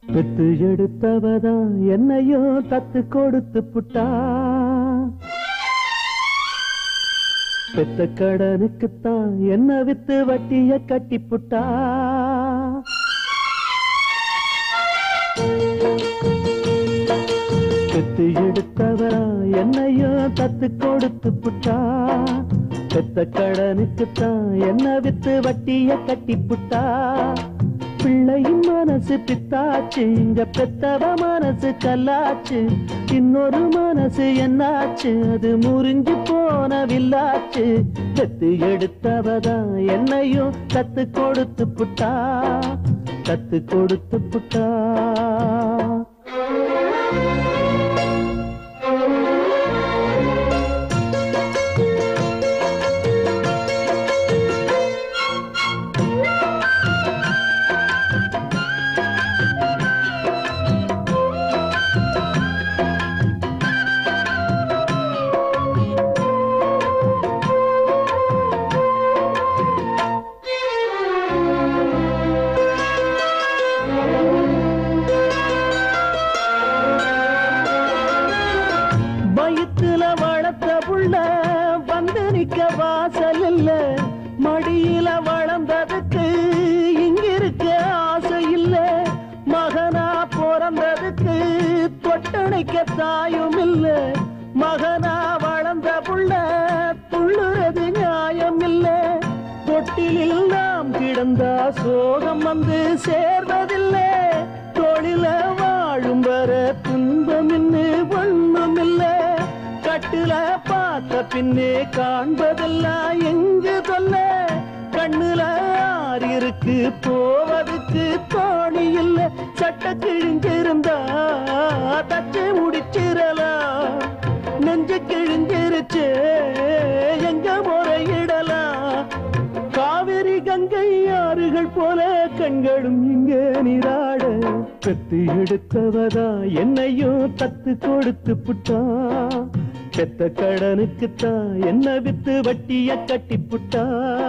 பெத்து எடுத்தவதான் என்னையும் தத்து கொடுத்து புட்டா பெத்த கடனுக்குத்தான் என்ன வித்து வட்டிய கட்டி புட்டா பெத்து எடுத்தவரா என்னையும் தத்து கொடுத்து புட்டா பெத்த கடனுக்குத்தான் என்ன வித்து வட்டிய கட்டி புட்டா பிள்ளையின் மனசு பித்தாச்சு இங்க பெத்தவ மனசு கல்லாச்சு இன்னொரு மனசு என்னாச்சு அது முறிஞ்சு போன வில்லாச்சு பெத்து எடுத்தவதான் என்னையும் கத்து கொடுத்து புட்டா கத்து கொடுத்து புட்டா வயிற்றுல வளர்த்த புள்ள வந்து நிக்க வாசல் இல்ல மடியில வளர்ந்ததுக்கு இங்கிருக்க ஆசை இல்ல மகனா பிறந்ததுக்கு தொட்டணைக்க தாயும் இல்ல மகனா வளர்ந்த புள்ள துள்ளுறது நியாயம் இல்ல தொட்டிலில் நாம் கிடந்தா சோகம் வந்து சேர்வதில்லை தொழில வாழும் வர துன்பம் இன்னு ஒண்ணும் இல்ல கட்டுல பார்த்த பின்னே காண்பதெல்லாம் எங்கு சொல்ல கண்ணுல ஆறு இருக்கு போவதுக்கு தோணி இல்ல சட்ட கிழிஞ்சிருந்தா தச்சு முடிச்சிடலாம் நெஞ்சு கிழிஞ்சிருச்சு எங்க முறையிடலாம் காவிரி கங்கை ஆறுகள் போல கண்களும் இங்க நீராட பெத்து எடுத்தவதா என்னையும் தத்து கொடுத்து புட்டா பெத்த கடனுக்குத்தான் என்ன வித்து வட்டிய கட்டி புட்டா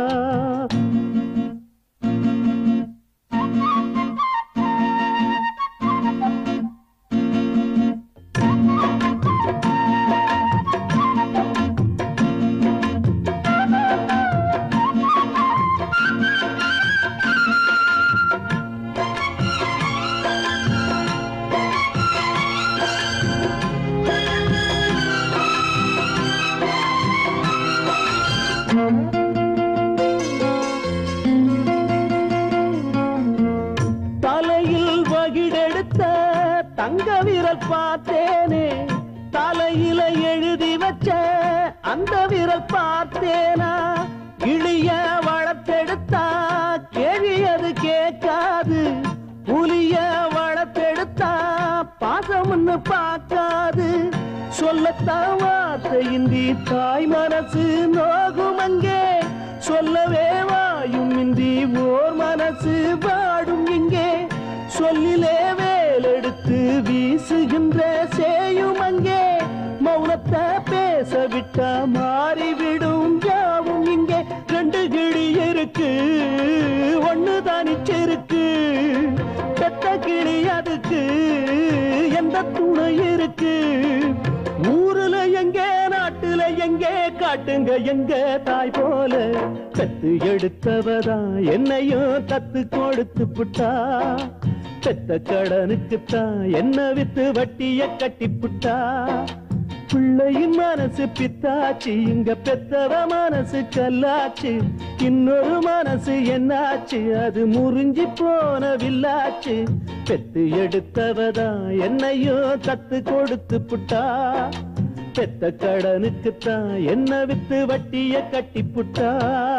தலையில் வகிடெடுத்த தங்க விரல் பார்த்தேனே தலையில எழுதி வச்ச அந்த விரல் பார்த்தேனா இழிய வளர்த்தெடுத்தா கேள்வி அது கேட்காது புலிய வளர்த்தெடுத்தா பாசம்னு பார்க்காது சொல்லத்தான் வார்த்தையின்றி தாய் மனசு நோகும் அங்கே சொல்லவே வாயும் இன்றி ஓர் மனசு வாடும் இங்கே சொல்லிலே வேலெடுத்து வீசுகின்ற சேயும் அங்கே மௌனத்தை பேச விட்டா மாறிவிடும் யாவும் இங்கே ரெண்டு கிளி இருக்கு ஒண்ணு தனிச்சிருக்கு பெத்த கிளி அதுக்கு எந்த துணை இருக்கு ஊருல எங்கே நாட்டுல எங்கே காட்டுங்க எங்க தாய் போல கத்து எடுத்தவதா என்னையும் தத்து கொடுத்து புட்டா பெத்த கடனுக்குத்தான் என்ன வித்து வட்டிய கட்டி புட்டா பிள்ளையின் மனசு பித்தாச்சு இங்க பெத்தவ மனசு கல்லாச்சு இன்னொரு மனசு என்னாச்சு அது முறிஞ்சி போன வில்லாச்சு பெத்து எடுத்தவதா என்னையும் தத்து கொடுத்து புட்டா பெத்த கடனுக்குத்தான் என்ன வித்து வட்டிய கட்டி புட்டா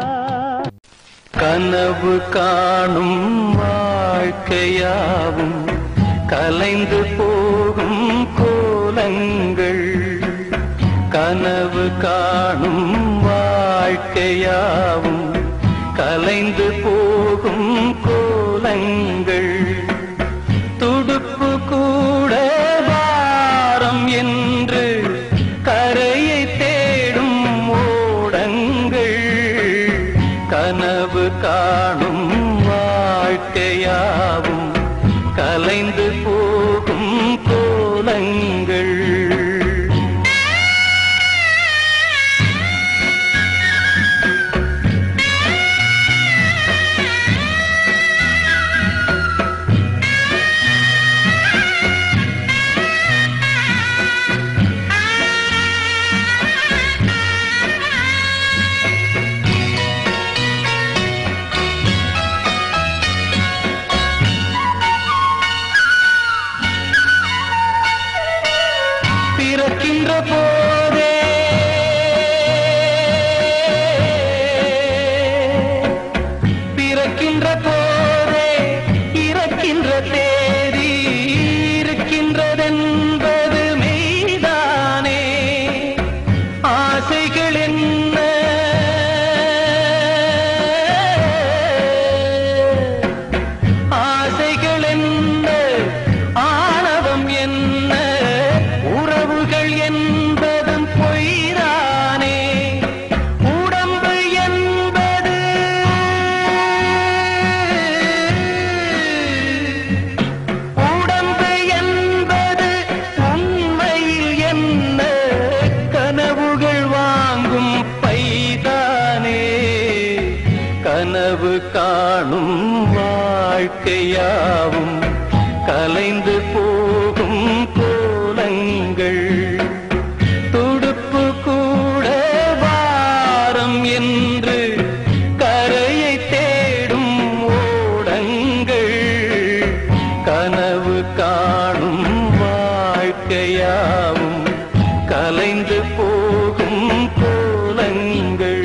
கனவு காணும் வாழ்க்கையாவும் கலைந்து போகும் கோலங்கள் கனவு காணும் வாழ்க்கையாவும் கலைந்து போகும் கோலங்கள் துடுப்பு கூட வாரம் என்று கரையை தேடும் ஓடங்கள் கனவு காணும் வாழ்க்கையாவும் கலைந்து போகும் கோலங்கள் பிறக்கின்ற போதே பிறக்கின்ற போதே இறக்கின்ற தேதி இருக்கின்றதென்பது மெய்தானே ஆசைகள் என்ன ஆசைகள் என்ன ஆணவம் என்ன உறவுகள் என்பதும் பொய்தானே உடம்பு என்பது உடம்பு என்பது உண்மையில் என்ன கனவுகள் வாங்கும் பைதானே கனவு காணும் வாழ்க்கையாவும் கலைந்து போகும் கோலங்கள் துடுப்பு கூட வாரம் என்று கரையை தேடும் ஓடங்கள் கனவு காணும் வாழ்க்கையாவும் கலைந்து போகும் கோலங்கள்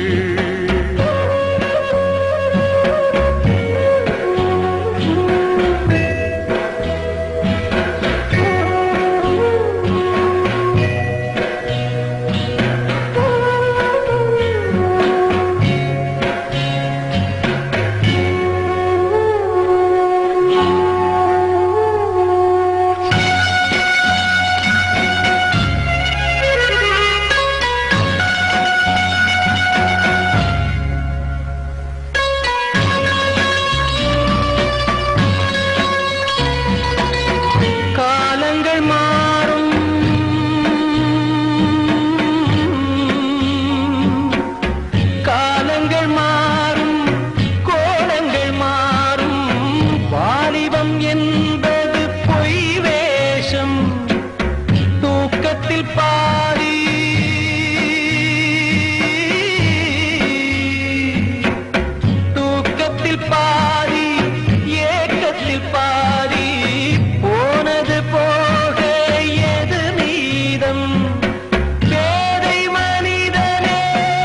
காலங்கள் மாறும் காலங்கள் மாறும் கோலங்கள் மாறும் வாலிபம் என்பது பொய் வேஷம் தூக்கத்தில் பாதி தூக்கத்தில் பாதி ஏக்கத்தில் பாதி போனது போக எது மீதம் பேதை மனிதனே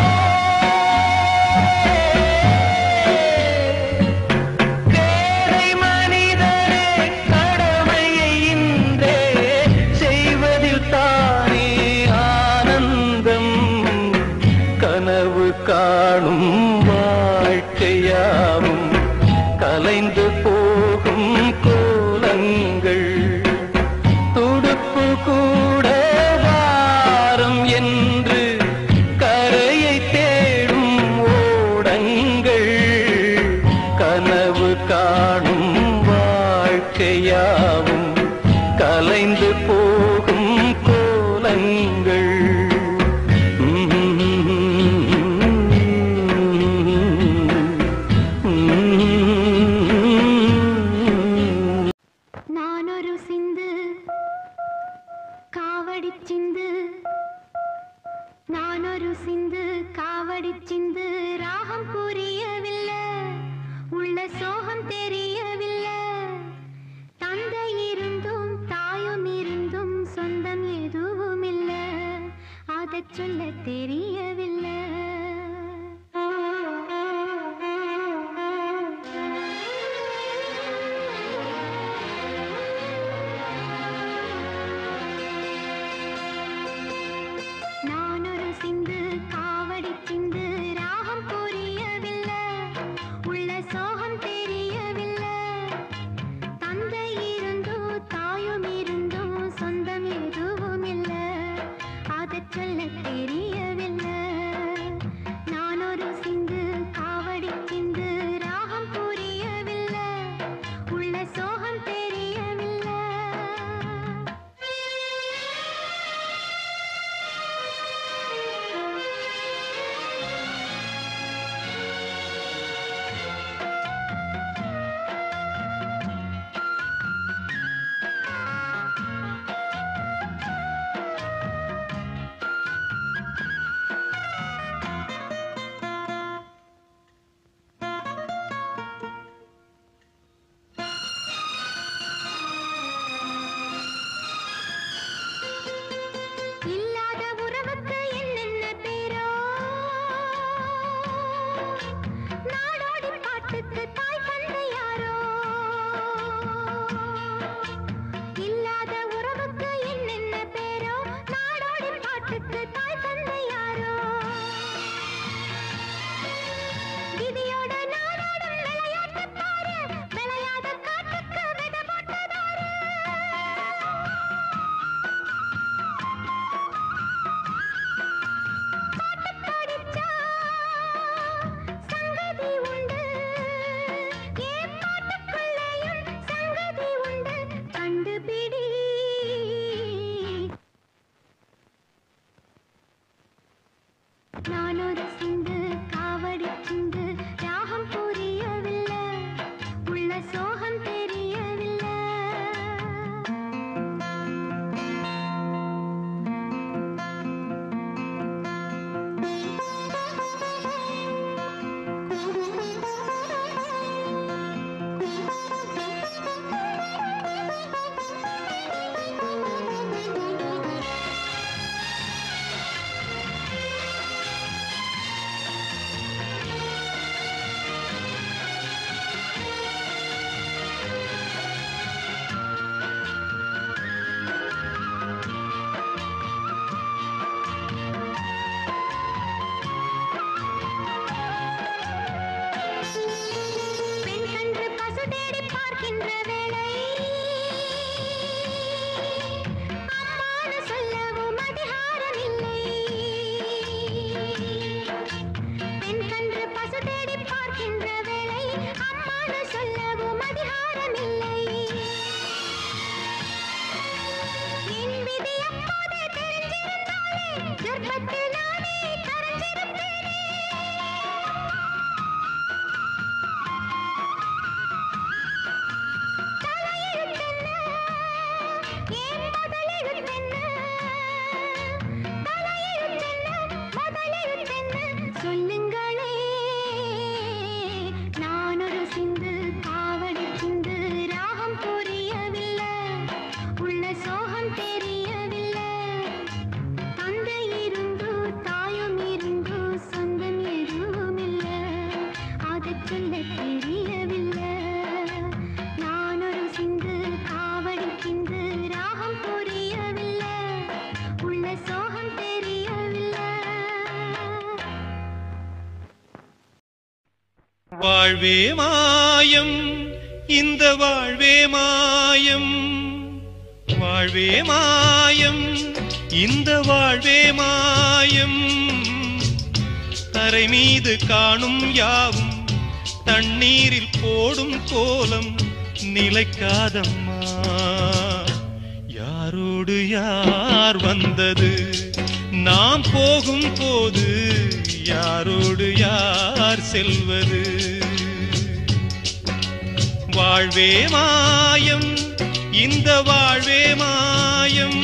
பேதை மனிதனே கடமையை இன்றே செய்வதில் தானே ஆனந்தம் கனவு காணும் வாழ்க்கையாவும் கலைந்து போகும் கோலங்கள் துடுப்பு கூட வாரம் என்று கரையை தேடும் ஓடங்கள் கனவு காணும் வாழ்க்கையாவும் கலைந்து போகும் கோலங்கள் நானொரு சிந்து காவடி சிந்து நானொரு சிந்து காவடி சிந்து ராகம் புரியவில்லை உள்ள சோகம் தெரியவில்லை தந்தை பாட்டுக்கு தாய் தந்தை யாரோ இல்லாத உறவுக்கு என்னென்ன பேரோ நாடோடி பாட்டுக்கு தாய் தந்தை யாரோ விதியோட நாடாடும் விளையாட்டு பாரு விளையாத காட்டுக்கு வித போட்டதாரு பாட்டு படிச்சா சங்கதி உண்டு ஏன் பாட்டுக்குள்ளேயும் சங்கதி உண்டு கண்டுபிடி நானொரு சிந்து காவடி சிந்து ராகம் புரியவில்லை உள்ள சோகம் தெரியவில்லை பெண் கன்று பசு தேடி பார்க்கின்ற வேளை அம்மானு சொல்லவும் அதிகாரம் இல்லை பெண் கன்று பசு தேடி பார்க்கின்ற வேளை அம்மானு சொல்லவும் அதிகாரம் இல்லை என் விதி அப்போதே தெரிஞ்சிருந்தாலே கர்ப்பத்தில் நானே கரைஞ்சிருப்பேனே தலையெழுத்தென்ன? ஏன் முதலெழுத்தென்ன? தலையெழுத்தென்ன? முதலெழுத்தென்ன? சொல்லுங்களே நான் ஒரு சிந்து காவடி சிந்து ராகம் புரியவில்லை உள்ள சோகம் தெரியவில்லை தந்தை இருந்து தாயும் இருந்து சொந்தம் எதுவும் இல்லை அதை சொல்ல தெரியவில்லை நான் ஒரு சிந்து காவடி சிந்து ராகம் புரியவில்லை உள்ள சோகம் தெரியவில்லை வாழ்வே மாயம் இந்த வாழ்வே மாயம் வாழ்வே மாயம் இந்த வாழ்வே மாயம் தரை மீது காணும் யாவும் தண்ணீரில் போடும் கோலம் நிலைக்காதம்மா யாரோடு யார் வந்தது நாம் போகும் போது யாரோடு யார் செல்வது வாழ்வே மாயம் இந்த வாழ்வே மாயம்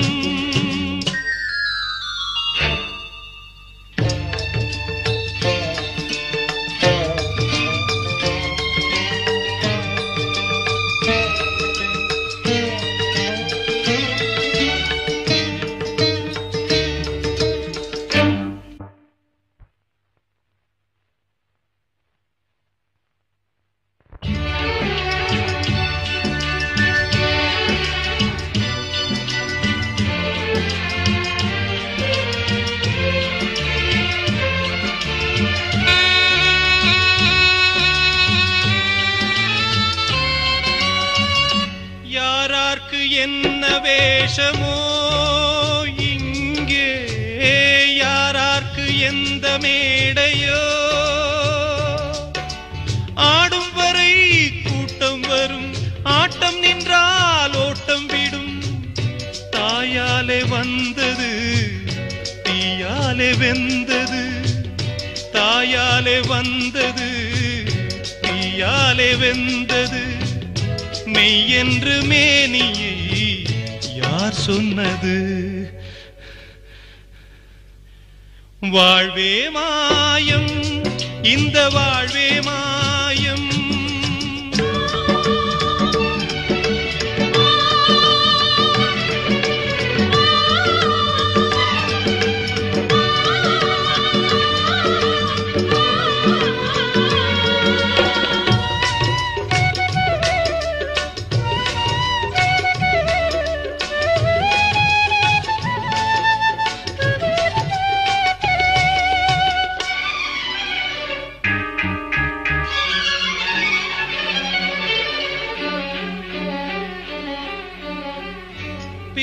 யாரார்க்கு என்ன வேஷமோ இங்கே யாரார்க்கு எந்த மேடையோ ஆடும் வரை கூட்டம் வரும் ஆட்டம் நின்றால் ஓட்டம் விடும் தாயாலே வந்தது தீயாலே வெந்தது தாயாலே வந்தது தீயாலே வெந்தது மெய்யென்று மேனியை யார் சொன்னது வாழ்வே மாயம் இந்த வாழ்வே மாயம்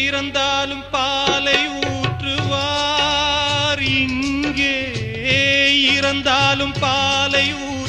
இறந்தாலும் பாலை ஊற்றுவார் இங்கே இறந்தாலும் பாலை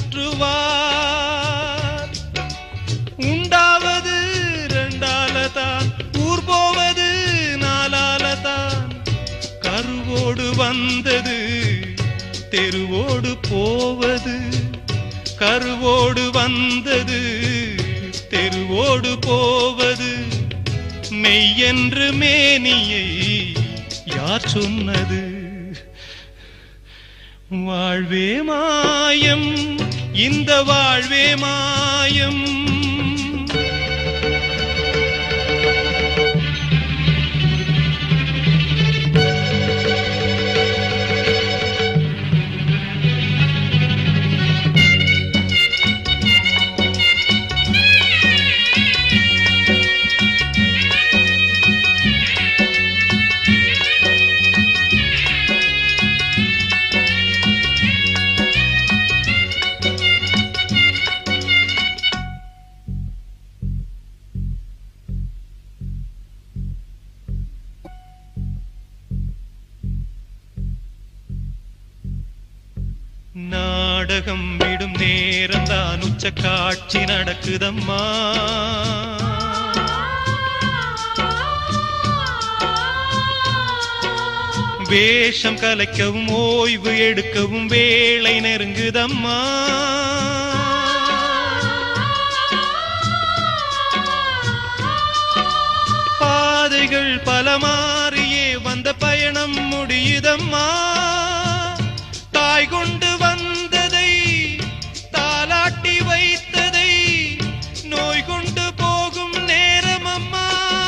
ஊற்றுவார் உண்டாவது ரெண்டால தான் ஊர் போவது நாலால தான் கருவோடு வந்தது தெருவோடு போவது கருவோடு வந்தது தெருவோடு போவது மெய்யென்று மேனியை யார் சொன்னது வாழ்வே மாயம் இந்த வாழ்வே மாயம் நாடகம் விடும் நேரம் தான் உச்ச காட்சி நடக்குதம்மா வேஷம் கலைக்கவும் ஓய்வு எடுக்கவும் வேளை நெருங்குதம்மா பாதைகள் பல மாறியே வந்த பயணம் முடியுதம்மா தாய் கொண்டு வந்ததை தாலாட்டி வைத்ததை நோய் கொண்டு போகும் நேரம் அம்மா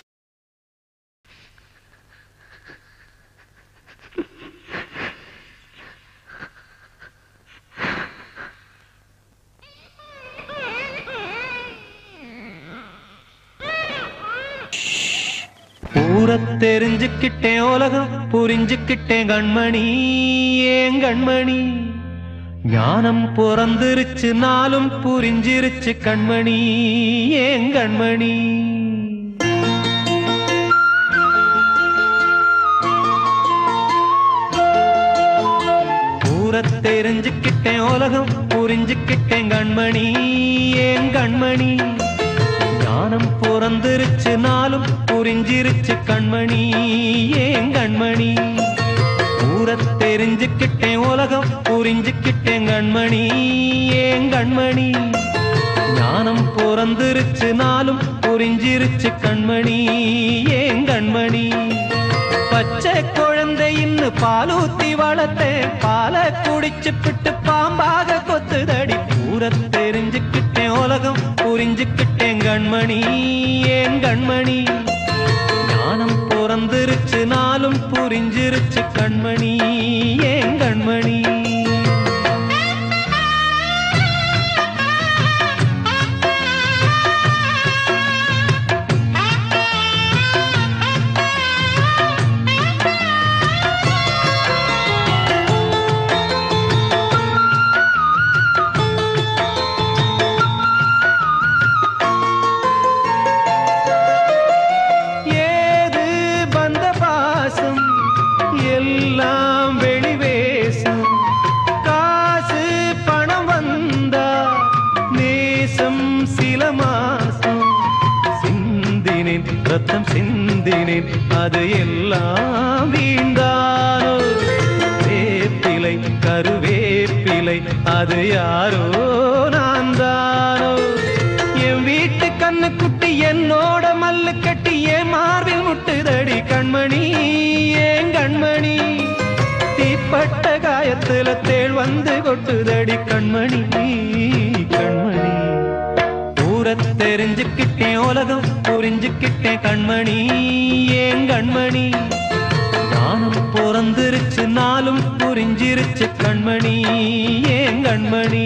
ஊர தெரிஞ்சுக்கிட்டேன் உலகம் புரிஞ்சுக்கிட்டேன் கண்மணி ஏன் கண்மணி ஞானம் பிறந்திருச்சு நாளும் புரிஞ்சிருச்சு கண்மணி ஏன் கண்மணி ஊர தெரிஞ்சுக்கிட்டேன் உலகம் புரிஞ்சுக்கிட்டேன் கண்மணி ஏன் கண்மணி ஞானம் பிறந்திருச்சு நாளும் புரிஞ்சிருச்சு கண்மணி ஏன் கண்மணி ஊர தெரிஞ்சுக்கிட்டேன் உலகம் புரிஞ்சுக்கிட்டேன் கண்மணி ஏன் கண்மணி ஞானம் பிறந்திருச்சு நாளும் புரிஞ்சிருச்சு கண்மணி ஏன் கண்மணி பச்சை குழந்தையின்னு பாலூத்தி வளர்த்தேன் பாலை குடிச்சு பிட்டு பாம்பாக கொத்துதடி ஊர தெரிஞ்சுக்கிட்டேன் உலகம் புரிஞ்சுக்கிட்டேன் கண்மணி ஏன் கண்மணி ஞானம் பிறந்திருச்சு நாளும் புரிஞ்சிருச்சு கண்மணி ஏன் கண்மணி ஏது பந்த பாசம் எல்லாம் வெளிவேசம் காசு பணம் வந்தா நேசம் சில மாசம் சிந்தினேன் ரத்தம் சிந்தினேன் அது எல்லாம் வீண்டானோ வேப்பிலை கருவேப்பிலை அது யாரோ நான் தானோ என் வீட்டு கண்ணு குட்டி என்னோட மல்லு கட்டி என் மார்பில் முட்டுதடி கண்மணி ஏன் கண்மணி தீப்பட்ட காயத்துல தேள் வந்து கொட்டுதடி கண்மணி கண்மணி ஊர தெரிஞ்சுக்கிட்டேன் உலகம் புரிஞ்சுக்கிட்டேன் கண்மணி ஏன் கண்மணி ஞானம் பிறந்திருச்சு நாளும் புரிஞ்சிருச்சு கண்மணி ஏன் கண்மணி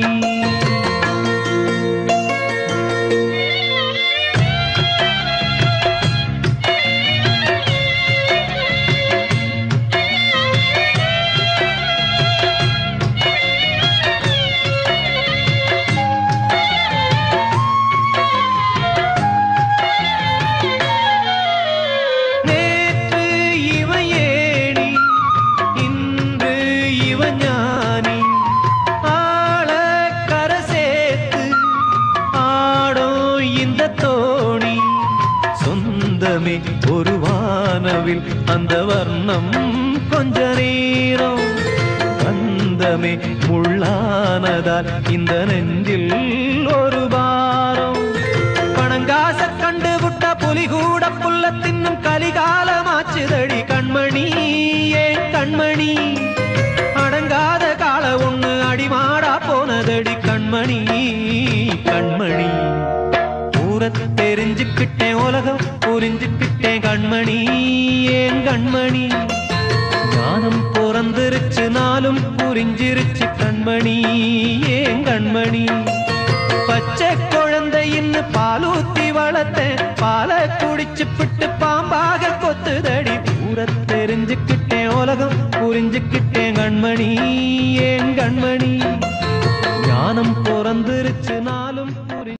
சொந்தமே ஒரு வானவில் அந்த வர்ணம் கொஞ்ச நேரம் பந்தமே முள்ளானதால் இந்த நெஞ்சில் ஒரு பாரம் பணங்காச கண்டு விட்ட புலி கூட புல்ல தின்னும் கலிகாலமாச்சுதடி கண்மணி ஏன் கண்மணி அடங்காத கால ஒண்ணு அடிமாடா போனதடி கண்மணி கண்மணி ஊர தெரிஞ்சுக்கிட்டேன் உலகம் புரிஞ்சுக்கிட்டேன் கண்மணி ஏன் கண்மணி ஞானம் பிறந்திருச்சு நாளும் புரிஞ்சிருச்சு கண்மணி ஏன் கண்மணி பச்சை குழந்தையின்னு பாலூத்தி வளர்த்தேன் பாலை குடிச்சு பிட்டு பாம்பாக கொத்துதடி ஊர தெரிஞ்சுக்கிட்டேன் உலகம் புரிஞ்சுக்கிட்டேன் கண்மணி ஏன் கண்மணி ஞானம் பிறந்திருச்சு நாளும் புரி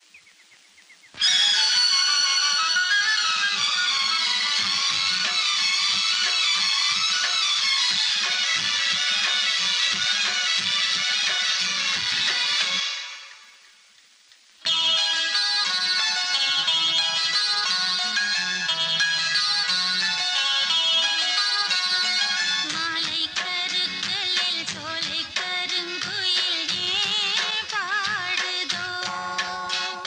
மாலை கருக்களில் சோலை கருங்குயில் ஏன் பாடுதோ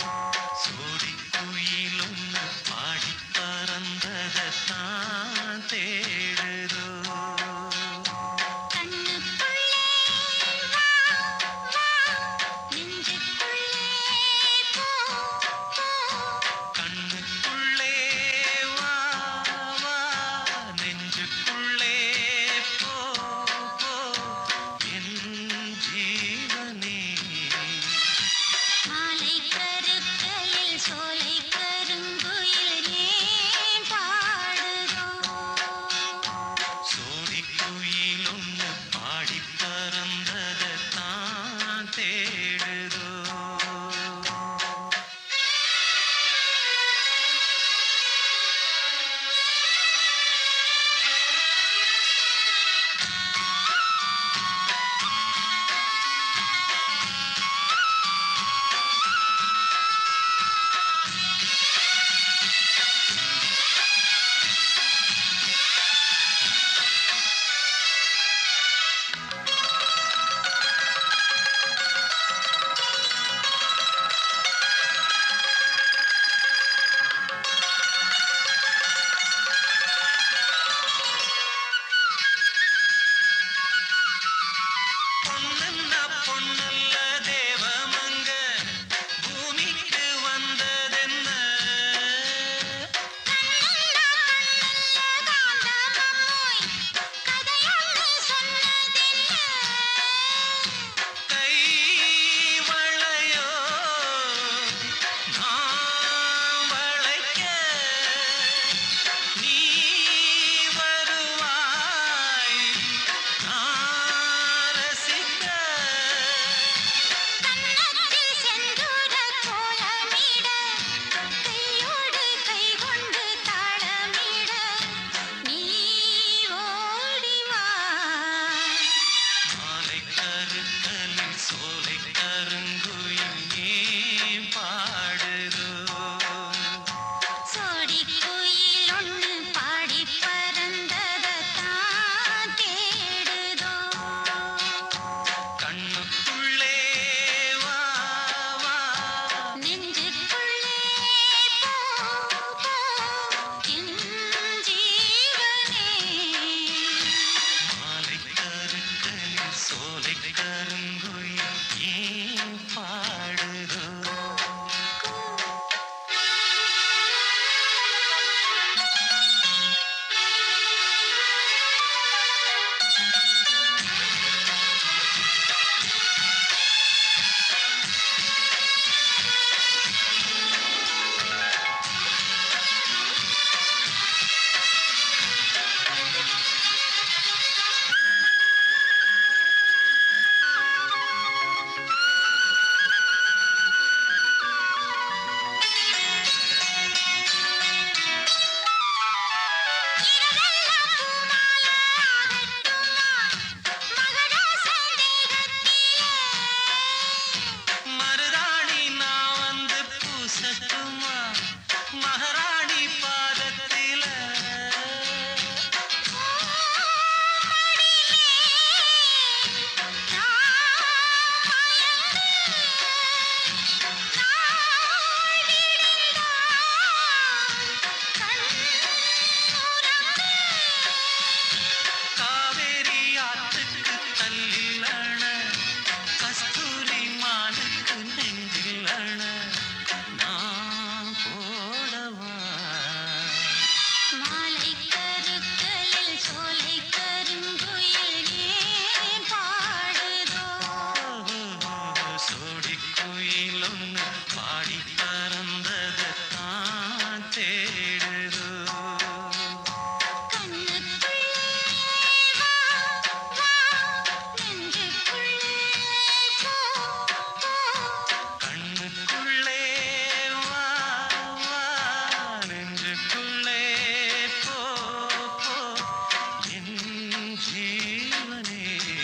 ஒன்று பாடி பறந்தது தான் தேடுதோ கண்ணுக்குள்ளே வா வா நெஞ்சுக்குள்ளே போ போ கண்ணுக்குள்ளே வா வா நெஞ்சுக்குள்ளே போ போ என் ஜீவனே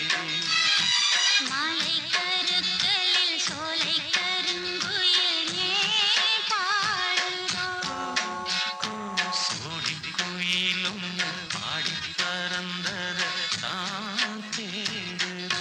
மாலை கருக்களில் சோலை கருங்குயில் ஏன் பாடுதோ சோடி குயிலும் பாடி பறந்தது தான் தேடுதோ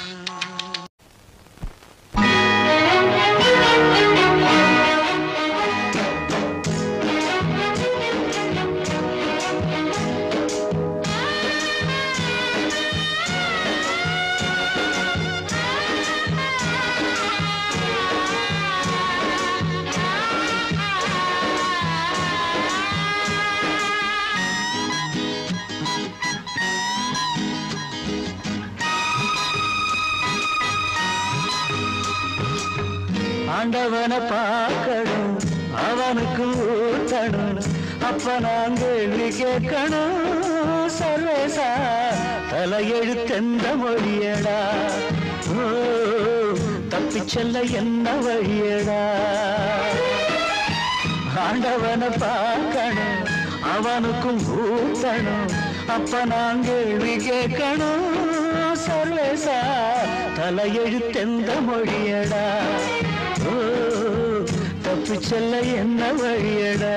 ஆண்டவனை பார்க்கணும் அவனுக்கு ஊத்தணும் அப்ப நான் கேள்வி கேட்கணும் சர்வேசா தலையெழுத்தெந்த மொழியடா ஓ தப்பிச் செல்ல என்ன வழியடா ஆண்டவனை பார்க்கணும் அவனுக்கும் ஊத்தணும் அப்ப நான் கேள்வி கேட்கணும் சர்வேசா தலையெழுத்தெந்த மொழியடா ஓ தப்பிச் செல்ல என்ன வழியடா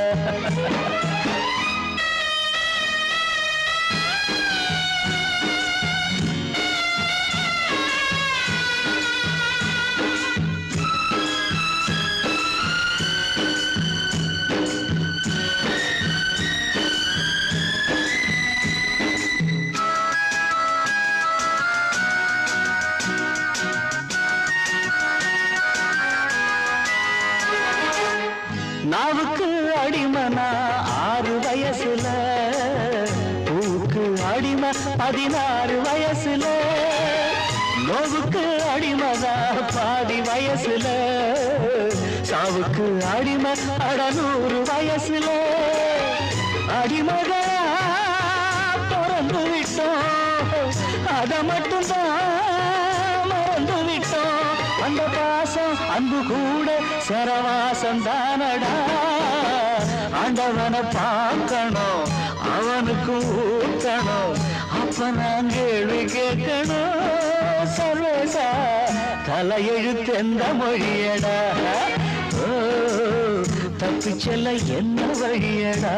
நாவுக்கு அடிமனா ஆறு வயசுல பூவுக்கு அடிமை பதினாறு வயசுல நோவுக்கு அடிமதா பாதி வயசுல சாவுக்கு அடிமை அடநூறு வயசுல அடிமகா பிறந்து விட்டோம் அத மட்டும்தான் மறந்து விட்டோம் அந்த பாசம் அன்பு கூட சரவாசம் தானடா ஆண்டவனை பார்க்கணும் அவனுக்கு ஊக்கணும் அப்ப நான் கேள்வி கேட்கணும் சர்வேசா தலையெழுத்து எந்த மொழியடா ஓ தப்பி செல்ல என்ன வழியடா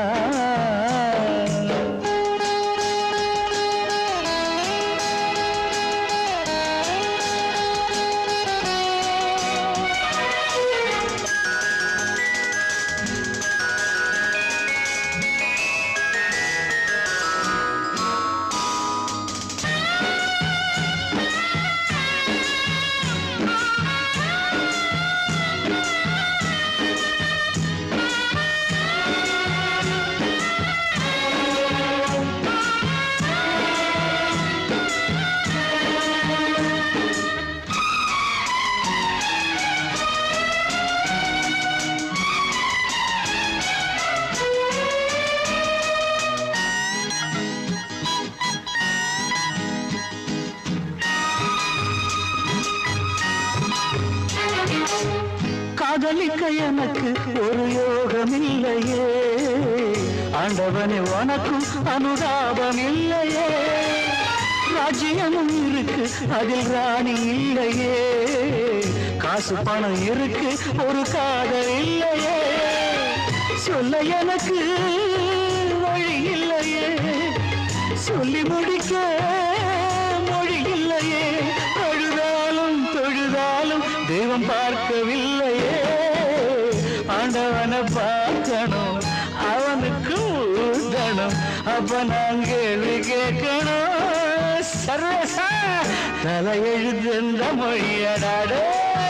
காதலிக்க எனக்கு ஒரு யோகம் இல்லையே ஆண்டவனே உனக்கும் அனுதாபம் இல்லையே ராஜ்யமும் இருக்கு அதில் ராணி இல்லையே காசு பணம் இருக்கு ஒரு காதல் இல்லையே சொல்ல எனக்கு வழி இல்லையே சொல்லி முடிக்க மொழி இல்லையே அழுதாலும் தொழுதாலும் தெய்வம் பார்க்கவில்லையே ஆண்டவனை பார்க்கணும் அவனுக்கு ஊதணும் அப்ப நான் கேள்வி கேட்கணும் சர்வசா தலையெழுந்த மொழியடாடே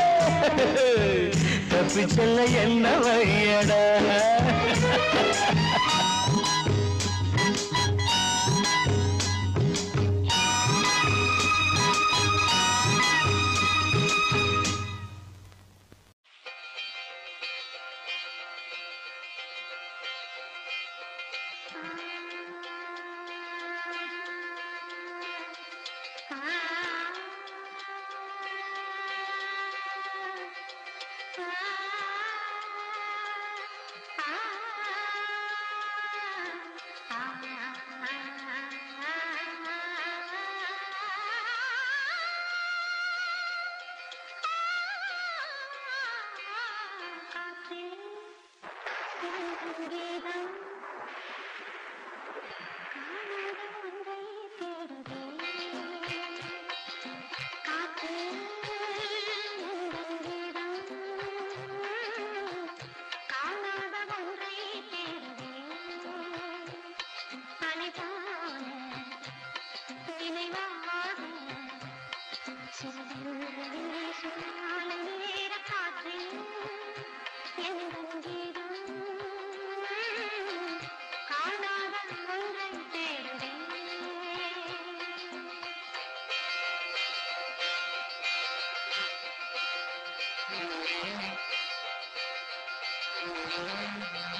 தப்பி செல்ல என்ன வழியடா காணாத ஒன்றை தேடுதே அனைத்தான நினைவாக சிறகிலே சுழலான நேரக் காற்றில் எந்தன் கீதம் காணாத ஒன்றை தேடுதே ஆ